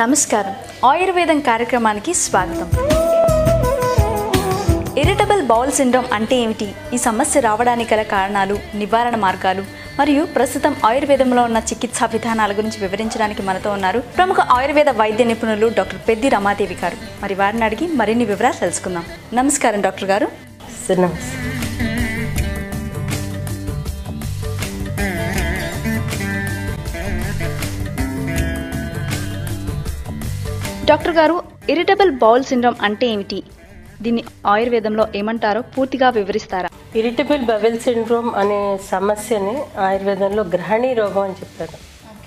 నమస్కారం ఆయుర్వేదం కార్యక్రమానికి స్వాగతం ఇరిటబుల్ బౌల్ సిండ్రోమ్ అంటే ఏమిటి ఈ సమస్య రావడానికి గల కారణాలు నివారణ మార్గాలు మరియు ప్రస్తుతం ఆయుర్వేదంలో ఉన్న చికిత్సా విధానాల గురించి వివరించడానికి మనతో ఉన్నారు ప్రముఖ ఆయుర్వేద వైద్య నిపుణులు డాక్టర్ పెద్ది రమాదేవి గారు మరి వారిని అడిగి మరిన్ని వివరాలు తెలుసుకుందాం నమస్కారం డాక్టర్ గారు సినమ్స్ డాక్టర్ గారు ఇరిటబుల్ బౌల్ సిండ్రోమ్ అంటే ఏమిటి దీన్ని ఆయుర్వేదంలో ఏమంటారో పూర్తిగా వివరిస్తారా ఇరిటబుల్ బవెల్ సిండ్రోమ్ అనే సమస్యని ఆయుర్వేదంలో గ్రహణి రోగం అని చెప్పారు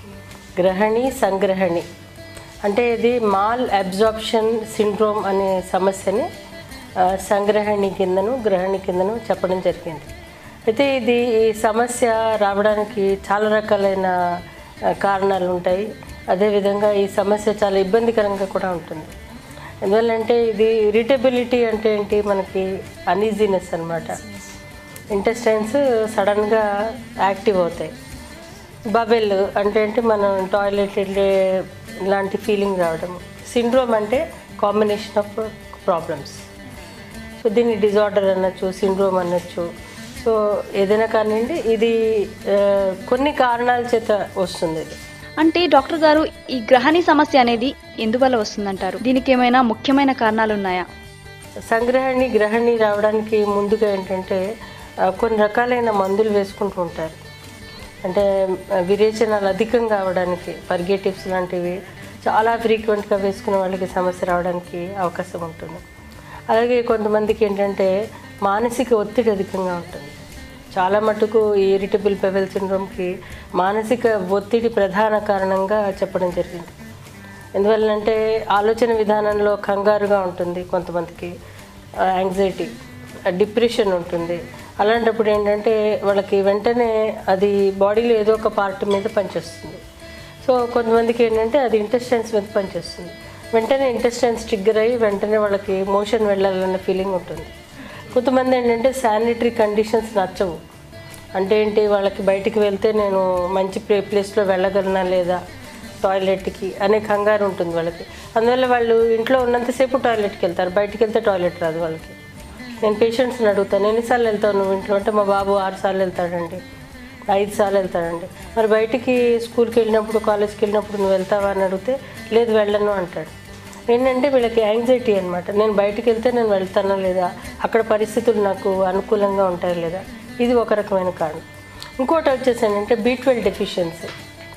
గ్రహణి సంగ్రహణి అంటే ఇది మాల్ అబ్జార్ప్షన్ సిండ్రోమ్ అనే సమస్యని ఆ, సంగ్రహణి కిందను గ్రహణి కిందను చెప్పడం జరిగింది అయితే ఇది ఈ సమస్య రావడానికి చాలా రకాలైన ఆ, కారణాలు ఉంటాయి అదేవిధంగా ఈ సమస్య చాలా ఇబ్బందికరంగా కూడా ఉంటుంది ఎందువల్లంటే ఇది ఇరిటబిలిటీ అంటే ఏంటి మనకి అన్ఈజీనెస్ అనమాట ఇంటెస్టైన్స్ సడన్గా యాక్టివ్ అవుతాయి బబెల్ అంటే ఏంటి మనం టాయిలెట్ వెళ్ళే లాంటి ఫీలింగ్ రావడం సిండ్రోమ్ అంటే కాంబినేషన్ ఆఫ్ ప్రాబ్లమ్స్ సో దీన్ని డిజార్డర్ అనొచ్చు సిండ్రోమ్ అనొచ్చు సో ఏదైనా కానివ్వండి ఇది ఆ, కొన్ని కారణాల చేత వస్తుంది ఇది అంటే డాక్టర్ గారు ఈ గ్రహణి సమస్య అనేది ఎందువల్ల వస్తుందంటారు దీనికి ఏమైనా ముఖ్యమైన కారణాలు ఉన్నాయా సంగ్రహణి గ్రహణి రావడానికి ముందుగా ఏంటంటే ఆ, కొన్ని రకాలైన మందులు వేసుకుంటూ ఉంటారు అంటే ఆ, విరేచనాలు అధికంగా అవడానికి పర్గేటివ్స్ లాంటివి చాలా ఫ్రీక్వెంట్గా వేసుకునే వాళ్ళకి సమస్య రావడానికి అవకాశం ఉంటుంది అలాగే కొంతమందికి ఏంటంటే మానసిక ఒత్తిడి అధికంగా ఉంటుంది చాలా మటుకు ఈ ఇరిటబుల్ పెవెల్ సిండ్రోమ్కి మానసిక ఒత్తిడి ప్రధాన కారణంగా చెప్పడం జరిగింది ఎందువల్లంటే ఆలోచన విధానంలో కంగారుగా ఉంటుంది కొంతమందికి యాంగ్జైటీ డిప్రెషన్ ఉంటుంది అలాంటప్పుడు ఏంటంటే వాళ్ళకి వెంటనే అది బాడీలో ఏదో ఒక పార్ట్ మీద పనిచేస్తుంది సో కొంతమందికి ఏంటంటే అది ఇంటెస్టైన్స్ మీద పనిచేస్తుంది వెంటనే ఇంటెస్టైన్స్ ట్రిగ్గర్ అయ్యి వెంటనే వాళ్ళకి మోషన్ వెళ్ళాలన్న ఫీలింగ్ ఉంటుంది కొంతమంది ఏంటంటే శానిటరీ కండిషన్స్ నచ్చవు అంటే ఏంటి వాళ్ళకి బయటికి వెళ్తే నేను మంచి ప్లే ప్లేస్లో వెళ్ళగలనా లేదా టాయిలెట్కి అనే కంగారు ఉంటుంది వాళ్ళకి అందువల్ల వాళ్ళు ఇంట్లో ఉన్నంతసేపు టాయిలెట్కి వెళ్తారు బయటికి వెళ్తే టాయిలెట్ రాదు వాళ్ళకి నేను పేషెంట్స్ని అడుగుతాను ఎన్నిసార్లు వెళ్తావు నువ్వు ఇంట్లో అంటే మా బాబు ఆరు సార్లు వెళ్తాడండి ఐదు సార్లు వెళ్తాడండి మరి బయటికి స్కూల్కి వెళ్ళినప్పుడు కాలేజ్కి వెళ్ళినప్పుడు నువ్వు వెళ్తావా అని అడిగితే లేదు వెళ్ళను అంటాడు ఏంటంటే వీళ్ళకి యాంగ్జైటీ అనమాట నేను బయటికి వెళ్తే నేను వెళ్తానా లేదా అక్కడ పరిస్థితులు నాకు అనుకూలంగా ఉంటాయా లేదా ఇది ఒక రకమైన కారణం ఇంకోటి వచ్చేసి ఏంటంటే బీ ట్వెల్వ్ డెఫిషియన్సీ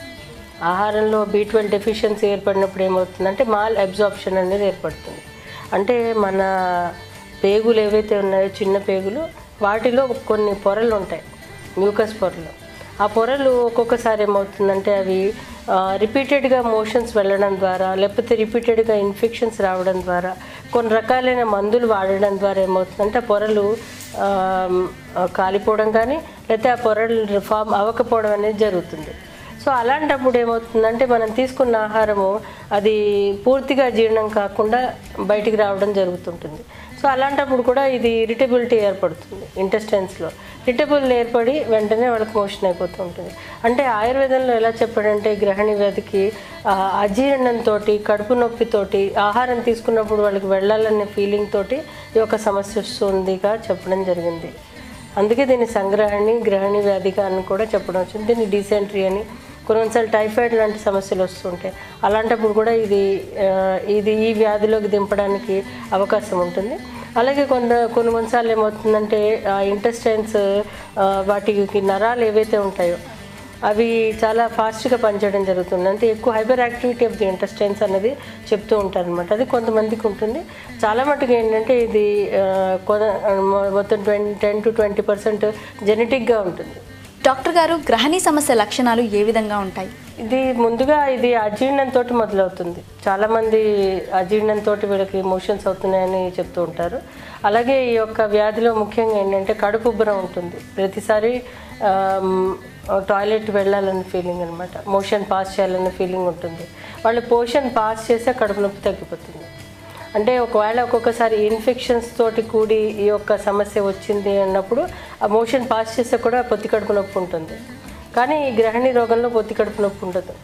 ఆహారంలో బీ ట్వెల్వ్ డెఫిషియన్సీ ఏర్పడినప్పుడు ఏమవుతుందంటే మాల్ అబ్జార్ప్షన్ అనేది ఏర్పడుతుంది అంటే మన పేగులు ఏవైతే ఉన్నాయో చిన్న పేగులు వాటిలో కొన్ని పొరలు ఉంటాయి మ్యూకస్ పొరలు ఆ పొరలు ఒక్కొక్కసారి ఏమవుతుందంటే అవి రిపీటెడ్గా మోషన్స్ వెళ్ళడం ద్వారా లేకపోతే రిపీటెడ్గా ఇన్ఫెక్షన్స్ రావడం ద్వారా కొన్ని రకాలైన మందులు వాడడం ద్వారా ఏమవుతుందంటే ఆ పొరలు ఆ, కాలిపోవడం కానీ లేకపోతే ఆ పొరలు ఫామ్ అవ్వకపోవడం అనేది జరుగుతుంది సో అలాంటప్పుడు ఏమవుతుందంటే మనం తీసుకున్న ఆహారము అది పూర్తిగా జీర్ణం కాకుండా బయటికి రావడం జరుగుతుంటుంది సో అలాంటప్పుడు కూడా ఇది ఇరిటబిలిటీ ఏర్పడుతుంది ఇంటెస్టైన్స్లో ఇరిటబుల్ ఏర్పడి వెంటనే వాళ్ళకి మోషన్ అయిపోతూ ఉంటుంది అంటే ఆయుర్వేదంలో ఎలా చెప్పాడంటే గ్రహణి వ్యాధికి ఆ, అజీర్ణంతో కడుపు నొప్పితోటి ఆహారం తీసుకున్నప్పుడు వాళ్ళకి వెళ్ళాలనే ఫీలింగ్ తోటి ఈ యొక్క సమస్య వస్తుందిగా చెప్పడం జరిగింది అందుకే దీన్ని సంగ్రహణి గ్రహణి వ్యాధిగా అని కూడా చెప్పడం వచ్చింది దీన్ని డీసెంట్రీ అని కొన్నిసార్లు టైఫాయిడ్ లాంటి సమస్యలు వస్తుంటాయి అలాంటప్పుడు కూడా ఇది ఆ, ఇది ఈ వ్యాధిలోకి దింపడానికి అవకాశం ఉంటుంది అలాగే కొంత కొన్ని కొన్నిసార్లు ఏమవుతుందంటే ఇంటెస్టైన్స్ వాటికి నరాలు ఏవైతే ఉంటాయో అవి చాలా ఫాస్ట్గా పనిచేయడం జరుగుతుంది అంటే ఎక్కువ hyperactivity of the intestines అనేది చెప్తూ ఉంటారు అనమాట అది కొంతమందికి ఉంటుంది చాలా మటుకు ఏంటంటే ఇది ఆ, కొన- మొత్తం twenty ten to twenty percent జెనెటిక్గా ఉంటుంది డాక్టర్ గారు గ్రహణి సమస్య లక్షణాలు ఏ విధంగా ఉంటాయి ఇది ముందుగా ఇది అజీర్ణంతో మొదలవుతుంది చాలామంది అజీర్ణంతో వీళ్ళకి మోషన్స్ అవుతున్నాయని చెప్తూ ఉంటారు అలాగే ఈ యొక్క వ్యాధిలో ముఖ్యంగా ఏంటంటే కడుపు ఉబ్బరం ఉంటుంది ప్రతిసారి ఆమ్, టాయిలెట్ వెళ్ళాలనే ఫీలింగ్ అనమాట మోషన్ పాస్ చేయాలనే ఫీలింగ్ ఉంటుంది వాళ్ళు పోషన్ పాస్ చేస్తే కడుపు నొప్పి తగ్గిపోతుంది అంటే ఒకవేళ ఒక్కొక్కసారి ఇన్ఫెక్షన్స్ తోటి కూడి ఈ యొక్క సమస్య వచ్చింది అన్నప్పుడు ఆ మోషన్ పాస్ చేస్తే కూడా పొత్తి కడుపు నొప్పి ఉంటుంది కానీ ఈ గ్రహణి రోగంలో పొత్తి కడుపు నొప్పి ఉండదు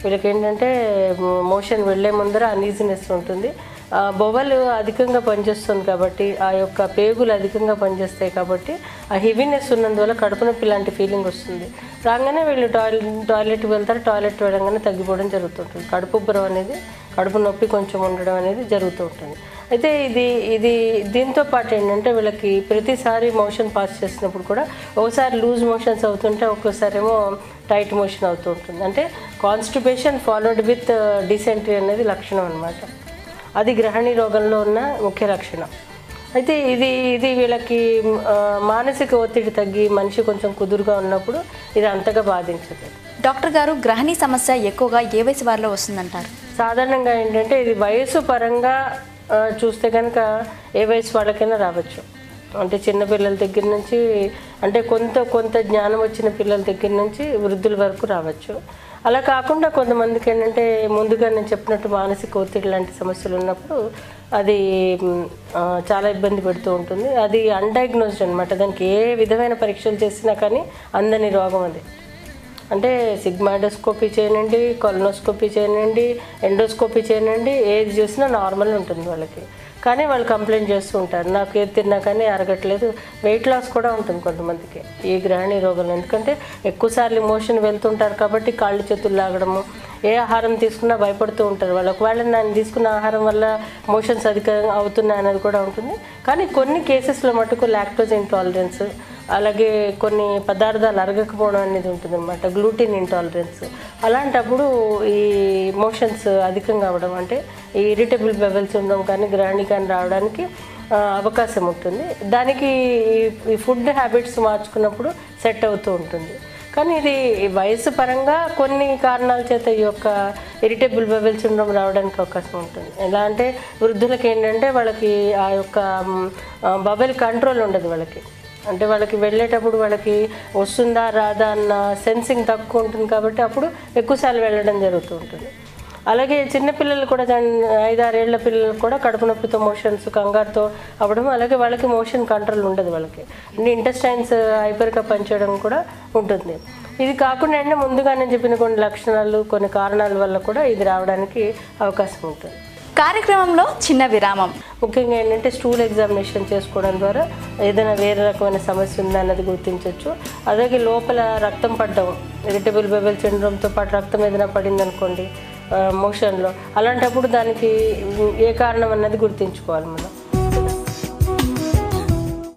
వీళ్ళకి ఏంటంటే మోషన్ వెళ్ళే ముందర అన్ఈజినెస్ ఉంటుంది ఆ బొవలు అధికంగా పనిచేస్తుంది కాబట్టి ఆ యొక్క పేగులు అధికంగా పనిచేస్తాయి కాబట్టి ఆ హెవీనెస్ ఉన్నందువల్ల కడుపు నొప్పి లాంటి ఫీలింగ్ వస్తుంది రాగానే వీళ్ళు టాయిలెట్ టాయిలెట్కి వెళ్తారు టాయిలెట్ వెళ్ళగానే తగ్గిపోవడం జరుగుతుంటుంది కడుపు ఉబ్బరం అనేది కడుపు నొప్పి కొంచెం ఉండడం అనేది జరుగుతూ ఉంటుంది అయితే ఇది ఇది దీంతో పాటు ఏంటంటే వీళ్ళకి ప్రతిసారి మోషన్ పాస్ చేసినప్పుడు కూడా ఒకసారి లూజ్ మోషన్స్ అవుతుంటే ఒక్కోసారి ఏమో టైట్ మోషన్ అవుతూ ఉంటుంది అంటే కాన్స్టిపేషన్ ఫాలోడ్ విత్ డిసెంట్రీ అనేది లక్షణం అనమాట అది గ్రహణి రోగంలో ఉన్న ముఖ్య లక్షణం అయితే ఇది ఇది వీళ్ళకి ఆ, మానసిక ఒత్తిడి తగ్గి మనిషి కొంచెం కుదురుగా ఉన్నప్పుడు ఇది అంతగా బాధించదు డాక్టర్ గారు గ్రహణి సమస్య ఎక్కువగా ఏ వయసు వారిలో వస్తుందంటారు సాధారణంగా ఏంటంటే ఇది వయసు పరంగా ఆ, చూస్తే కనుక ఏ వయసు వాళ్ళకైనా రావచ్చు అంటే చిన్న పిల్లల దగ్గర నుంచి అంటే కొంత కొంత జ్ఞానం వచ్చిన పిల్లల దగ్గర నుంచి వృద్ధుల వరకు రావచ్చు అలా కాకుండా కొంతమందికి ఏంటంటే ముందుగా నేను చెప్పినట్టు మానసిక ఒత్తిడి లాంటి సమస్యలు ఉన్నప్పుడు అది మ్, ఆ, చాలా ఇబ్బంది పెడుతూ ఉంటుంది అది అన్డయాగ్నోస్డ్ అనమాట దానికి ఏ విధమైన పరీక్షలు చేసినా కానీ అందని రోగం అది అంటే సిగ్మాడోస్కోపీ చేయనండి కొలనోస్కోపీ చేయనండి ఎండోస్కోపీ చేయనండి ఏది చూసినా నార్మల్ ఉంటుంది వాళ్ళకి కానీ వాళ్ళు కంప్లైంట్ చేస్తూ ఉంటారు నాకు ఏది తిన్నా కానీ అరగట్లేదు వెయిట్ లాస్ కూడా ఉంటుంది కొంతమందికి ఈ గ్రహణి రోగం ఎందుకంటే ఎక్కువసార్లు మోషన్ వెళ్తుంటారు కాబట్టి కాళ్ళు చేతులు లాగడము ఏ ఆహారం తీసుకున్నా భయపడుతూ ఉంటారు వాళ్ళు ఒకవేళ నేను తీసుకున్న ఆహారం వల్ల మోషన్స్ అధికంగా అవుతున్నాయి అనేది కూడా ఉంటుంది కానీ కొన్ని కేసెస్లో మటుకు లాక్టోజ్ ఇంటాలరెన్స్ అలాగే కొన్ని పదార్థాలు అరగకపోవడం అనేది ఉంటుంది అనమాట గ్లూటిన్ ఇంటాలరెన్స్ అలాంటప్పుడు ఈ మోషన్స్ అధికంగా అవ్వడం అంటే ఈ ఇరిటబుల్ బెవెల్స్ ఉండడం కానీ గ్రహణి కానీ రావడానికి ఆ, అవకాశం ఉంటుంది దానికి ఈ- ఈ ఫుడ్ హ్యాబిట్స్ మార్చుకున్నప్పుడు సెట్ అవుతూ ఉంటుంది కానీ ఇది ఈ వయసు పరంగా కొన్ని కారణాల చేత ఈ యొక్క ఇరిటబుల్ బబెల్ సిండ్రోమ్ రావడానికి అవకాశం ఉంటుంది ఎలా అంటే వృద్ధులకి ఏంటంటే వాళ్ళకి ఆ యొక్క బబెల్ కంట్రోల్ ఉండదు వాళ్ళకి అంటే వాళ్ళకి వెళ్ళేటప్పుడు వాళ్ళకి వస్తుందా రాదా అన్న సెన్సింగ్ తక్కువ ఉంటుంది కాబట్టి అప్పుడు ఎక్కువసార్లు వెళ్ళడం జరుగుతూ ఉంటుంది అలాగే చిన్నపిల్లలు కూడా దాన్ని ఐదారేళ్ల పిల్లలు కూడా కడుపు నొప్పితో మోషన్స్ కంగారుతో అవ్వడం అలాగే వాళ్ళకి మోషన్ కంట్రోల్ ఉండదు వాళ్ళకి అంటే ఇంటెస్టైన్స్ హైపర్గా పనిచేయడం కూడా ఉంటుంది ఇది కాకుండా అంటే ముందుగా నేను చెప్పిన కొన్ని లక్షణాలు కొన్ని కారణాల వల్ల కూడా ఇది రావడానికి అవకాశం ఉంటుంది కార్యక్రమంలో చిన్న విరామం ముఖ్యంగా ఏంటంటే స్టూల్ ఎగ్జామినేషన్ చేసుకోవడం ద్వారా ఏదైనా వేరే రకమైన సమస్య ఉందా అన్నది గుర్తించవచ్చు అలాగే లోపల రక్తం పడ్డం ఇరిటబుల్ బెబెల్ సిండ్రోమ్తో పాటు రక్తం ఏదైనా పడింది అనుకోండి మోషన్లో అలాంటప్పుడు దానికి ఏ కారణం అన్నది గుర్తించుకోవాలి మనం